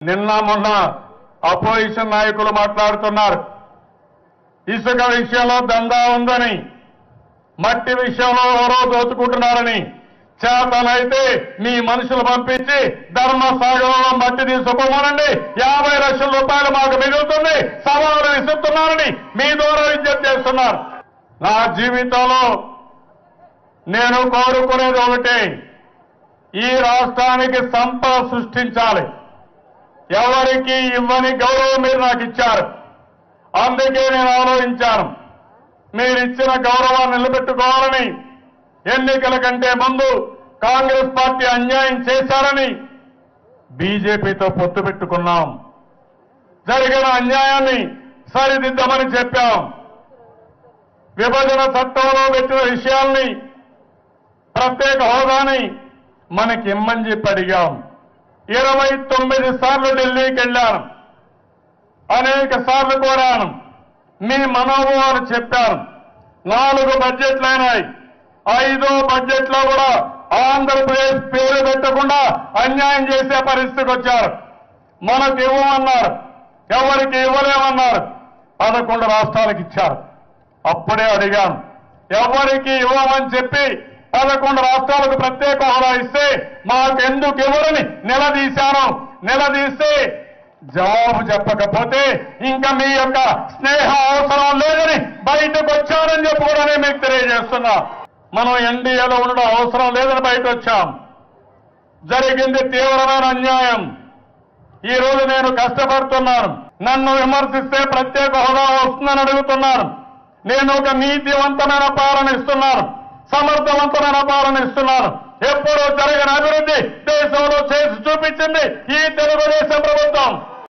నిన్న మొన్న అపోజిషన్ నాయకులు మాట్లాడుతున్నారు ఇసుక విషయంలో దందా ఉందని మట్టి విషయంలో ఎవరో దోచుకుంటున్నారని చేతనైతే మీ మనుషులు పంపించి ధర్మసాగరంలో మట్టి తీసుకుపోమనండి యాభై లక్షల రూపాయలు మాకు మిగులుతుంది సవాలు విసురుతున్నారని మీ ద్వారా విజ్ఞప్తి చేస్తున్నారు నా జీవితంలో నేను కోరుకునేది ఒకటే ఈ రాష్ట్రానికి సంపద సృష్టించాలి ఎవరికి ఇవ్వని గౌరవం మీరు నాకు ఇచ్చారు అందుకే నేను ఆలోచించాను మీరు ఇచ్చిన గౌరవాన్ని నిలబెట్టుకోవాలని ఎన్నికల కంటే ముందు కాంగ్రెస్ పార్టీ అన్యాయం చేశారని బీజేపీతో పొత్తు పెట్టుకున్నాం జరిగిన అన్యాయాన్ని సరిదిద్దమని చెప్పాం విభజన చట్టంలో పెట్టిన విషయాల్ని ప్రత్యేక హోదాని మనకి ఇమ్మని చెప్పి అడిగాం ఇరవై తొమ్మిది సార్లు ఢిల్లీకి వెళ్ళాను అనేక సార్లు కోరాను మీ మనోభావాలు చెప్పాను నాలుగు బడ్జెట్లు అయినాయి ఐదో బడ్జెట్లో కూడా ఆంధ్రప్రదేశ్ పేరు పెట్టకుండా అన్యాయం చేసే పరిస్థితికి వచ్చారు మనకు ఇవ్వమన్నారు ఎవరికి ఇవ్వలేమన్నారు పదకొండు రాష్ట్రాలకు ఇచ్చారు అప్పుడే అడిగాను ఎవరికి ఇవ్వమని చెప్పి పదకొండు రాష్ట్రాలకు ప్రత్యేక హోదా ఇస్తే మాకెందుకు ఇవ్వరని నిలదీశాను నిలదీస్తే జవాబు చెప్పకపోతే ఇంకా మీ యొక్క స్నేహ అవసరం లేదని బయటకు వచ్చారని చెప్పి కూడా నేను మీకు తెలియజేస్తున్నా మనం ఎన్డీఏలో ఉండడం అవసరం లేదని బయట వచ్చాం జరిగింది తీవ్రమైన అన్యాయం ఈ రోజు నేను కష్టపడుతున్నాను నన్ను విమర్శిస్తే ప్రత్యేక హోదా వస్తుందని అడుగుతున్నాను నేను ఒక నీతివంతమైన పాలన ఇస్తున్నాను సమర్థవంతమైన పాలన ఇస్తున్నాను ఎప్పుడూ జరిగిన అభివృద్ధి దేశంలో చేసి చూపించింది ఈ తెలుగు